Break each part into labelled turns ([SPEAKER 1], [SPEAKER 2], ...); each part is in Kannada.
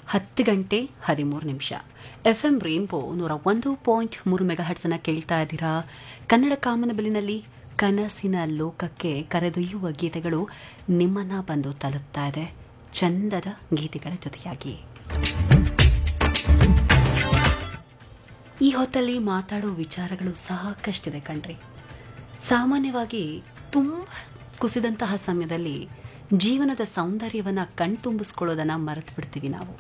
[SPEAKER 1] ಹತ್ತು ಗಂಟೆ ಹದಿಮೂರು ನಿಮಿಷ ಎಫ್ ಎಂ ರೇನ್ಬೋ ನೂರ ಒಂದು ಪಾಯಿಂಟ್ ಮೂರು ಮೆಗಾ ಹಟ್ಸನ್ನು ಕೇಳ್ತಾ ಇದ್ದೀರಾ ಕನ್ನಡ ಕಾಮನಬಿಲಿನಲ್ಲಿ ಕನಸಿನ ಲೋಕಕ್ಕೆ ಕರೆದೊಯ್ಯುವ ಗೀತೆಗಳು ನಿಮ್ಮನ್ನ ಬಂದು ತಲುಪ್ತಾ ಇದೆ ಚಂದದ ಗೀತೆಗಳ ಜೊತೆಯಾಗಿ ಈ ಹೊತ್ತಲ್ಲಿ ಮಾತಾಡೋ ವಿಚಾರಗಳು ಸಾಕಷ್ಟಿದೆ ಕಣ್ರಿ ಸಾಮಾನ್ಯವಾಗಿ ತುಂಬ ಕುಸಿದಂತಹ ಸಮಯದಲ್ಲಿ ಜೀವನದ ಸೌಂದರ್ಯವನ್ನು ಕಣ್ತುಂಬಿಸ್ಕೊಳ್ಳೋದನ್ನ ಮರೆತು ಬಿಡ್ತೀವಿ ನಾವು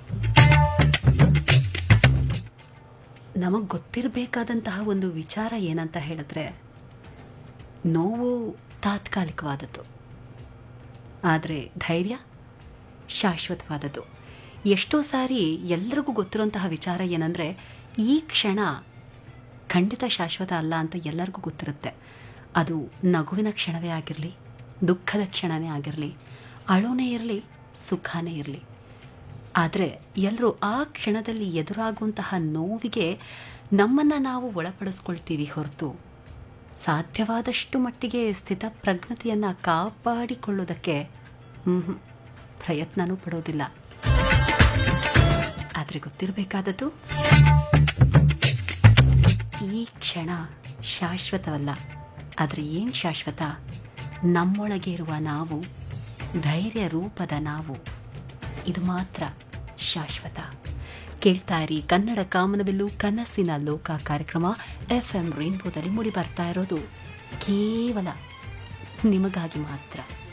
[SPEAKER 1] ನಮಗೆ ಗೊತ್ತಿರಬೇಕಾದಂತಹ ಒಂದು ವಿಚಾರ ಏನಂತ ಹೇಳಿದ್ರೆ ನೋವು ತಾತ್ಕಾಲಿಕವಾದದ್ದು ಆದರೆ ಧೈರ್ಯ ಶಾಶ್ವತವಾದದ್ದು ಎಷ್ಟೋ ಸಾರಿ ಎಲ್ರಿಗೂ ಗೊತ್ತಿರೋಂತಹ ವಿಚಾರ ಏನಂದರೆ ಈ ಕ್ಷಣ ಖಂಡಿತ ಶಾಶ್ವತ ಅಲ್ಲ ಅಂತ ಎಲ್ಲರಿಗೂ ಗೊತ್ತಿರುತ್ತೆ ಅದು ನಗುವಿನ ಕ್ಷಣವೇ ಆಗಿರಲಿ ದುಃಖದ ಕ್ಷಣವೇ ಆಗಿರಲಿ ಅಳೋನೇ ಇರಲಿ ಸುಖನೇ ಇರಲಿ ಆದರೆ ಎಲ್ಲರೂ ಆ ಕ್ಷಣದಲ್ಲಿ ಎದುರಾಗುವಂತಹ ನೋವಿಗೆ ನಮ್ಮನ್ನು ನಾವು ಒಳಪಡಿಸ್ಕೊಳ್ತೀವಿ ಹೊರತು ಸಾಧ್ಯವಾದಷ್ಟು ಮಟ್ಟಿಗೆ ಸ್ಥಿತಪ್ರಜ್ಞತೆಯನ್ನು ಕಾಪಾಡಿಕೊಳ್ಳೋದಕ್ಕೆ ಹ್ಮ್, ಪ್ರಯತ್ನನೂ ಪಡೋದಿಲ್ಲ ಆದರೆ ಗೊತ್ತಿರಬೇಕಾದದ್ದು ಈ ಕ್ಷಣ ಶಾಶ್ವತವಲ್ಲ ಆದರೆ ಏನು ಶಾಶ್ವತ ನಮ್ಮೊಳಗೆ ಇರುವ ನಾವು ಧೈರ್ಯ ರೂಪದ ನಾವು ಇದು ಮಾತ್ರ ಶಾಶ್ವತ ಕೇಳ್ತಾ ಇರಿ ಕನ್ನಡ ಕಾಮನಬಿಲ್ಲು ಕನಸಿನ ಲೋಕ ಕಾರ್ಯಕ್ರಮ ಎಫ್ ಎಂ ರೇನ್ಬೋದಲ್ಲಿ ಮೂಡಿ ಬರ್ತಾ ಇರೋದು ಕೇವಲ ನಿಮಗಾಗಿ ಮಾತ್ರ